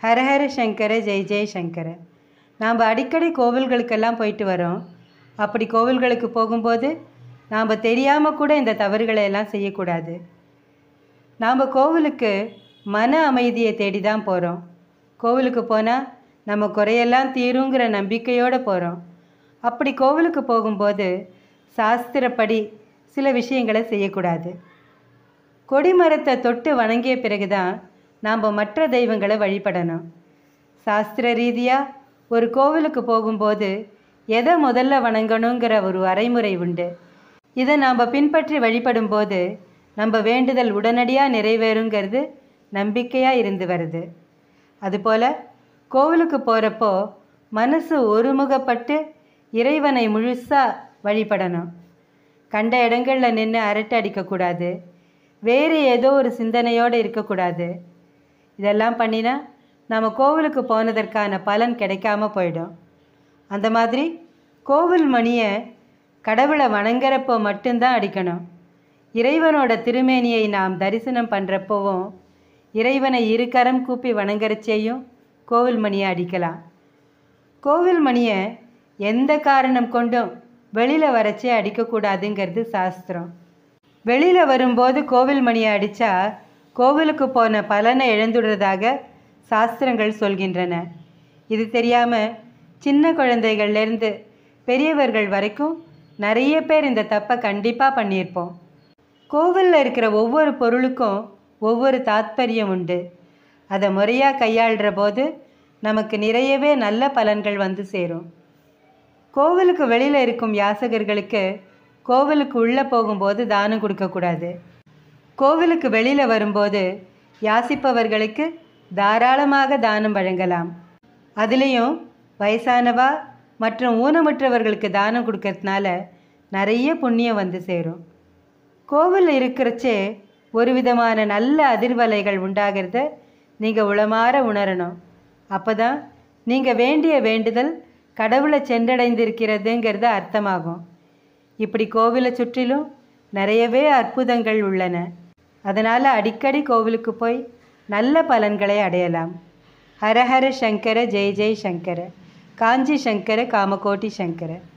ஹரஹர சங்கர ஜெய் ஜெய் சங்கர நாம் அடிக்கடி கோவில்களுக்கெல்லாம் போயிட்டு வரோம் அப்படி கோவில்களுக்கு போகும்போது நாம் தெரியாமல் கூட இந்த தவறுகளை எல்லாம் செய்யக்கூடாது நாம் கோவிலுக்கு மன அமைதியை தேடி தான் போகிறோம் கோவிலுக்கு போனால் நம்ம குறையெல்லாம் தீருங்கிற நம்பிக்கையோடு போகிறோம் அப்படி கோவிலுக்கு போகும்போது சாஸ்திரப்படி சில விஷயங்களை செய்யக்கூடாது கொடிமரத்தை தொட்டு வணங்கிய பிறகு தான் நாம் மற்ற தெய்வங்களை வழிபடணும் சாஸ்திர ரீதியாக ஒரு கோவிலுக்கு போகும்போது எதை முதல்ல வணங்கணுங்கிற ஒரு வரைமுறை உண்டு இதை நாம் பின்பற்றி வழிபடும்போது நம்ம வேண்டுதல் உடனடியாக நிறைவேறுங்கிறது நம்பிக்கையாக இருந்து வருது அதுபோல் கோவிலுக்கு போகிறப்போ மனசு ஒருமுகப்பட்டு இறைவனை முழுசாக வழிபடணும் கண்ட இடங்களில் நின்று அரட்டை அடிக்கக்கூடாது வேறு ஏதோ ஒரு சிந்தனையோடு இருக்கக்கூடாது இதெல்லாம் பண்ணினா நம்ம கோவிலுக்கு போனதற்கான பலன் கிடைக்காம போயிடும் அந்த மாதிரி கோவில் மணியை கடவுளை வணங்குறப்போ மட்டும்தான் அடிக்கணும் இறைவனோட திருமேனியை நாம் தரிசனம் பண்ணுறப்போவும் இறைவனை இரு கரம் கூப்பி வணங்குறச்சேயும் கோவில் மணியை அடிக்கலாம் கோவில் மணியை எந்த காரணம் கொண்டும் வெளியில் வரச்சே அடிக்கக்கூடாதுங்கிறது சாஸ்திரம் வெளியில் வரும்போது கோவில் மணியை அடித்தா கோவிலுக்கு போன பலனை இழந்துடுறதாக சாஸ்திரங்கள் சொல்கின்றன இது தெரியாமல் சின்ன குழந்தைகள்லேருந்து பெரியவர்கள் வரைக்கும் நிறைய பேர் இந்த தப்பை கண்டிப்பாக பண்ணியிருப்போம் கோவிலில் இருக்கிற ஒவ்வொரு பொருளுக்கும் ஒவ்வொரு தாத்பரியம் உண்டு அதை முறையாக கையாளுற போது நமக்கு நிறையவே நல்ல பலன்கள் வந்து சேரும் கோவிலுக்கு வெளியில் இருக்கும் யாசகர்களுக்கு கோவிலுக்கு உள்ளே போகும்போது தானம் கொடுக்கக்கூடாது கோவிலுக்கு வெளியில் வரும்போது யாசிப்பவர்களுக்கு தாராளமாக தானம் வழங்கலாம் அதுலேயும் வயசானவா மற்றும் ஊனமுற்றவர்களுக்கு தானம் கொடுக்கறதுனால நிறைய புண்ணியம் வந்து சேரும் கோவில் இருக்கிறச்சே ஒரு விதமான நல்ல அதிர்வலைகள் உண்டாகிறத நீங்கள் உளமாற உணரணும் அப்போ தான் நீங்கள் வேண்டிய வேண்டுதல் கடவுளை சென்றடைந்திருக்கிறதுங்கிறது அர்த்தமாகும் இப்படி கோவிலை சுற்றிலும் நிறையவே அற்புதங்கள் உள்ளன அதனால் அடிக்கடி கோவிலுக்கு போய் நல்ல பலன்களை அடையலாம் ஹரஹர சங்கர ஜெய ஜெய் சங்கர காஞ்சி சங்கர காமகோட்டி சங்கர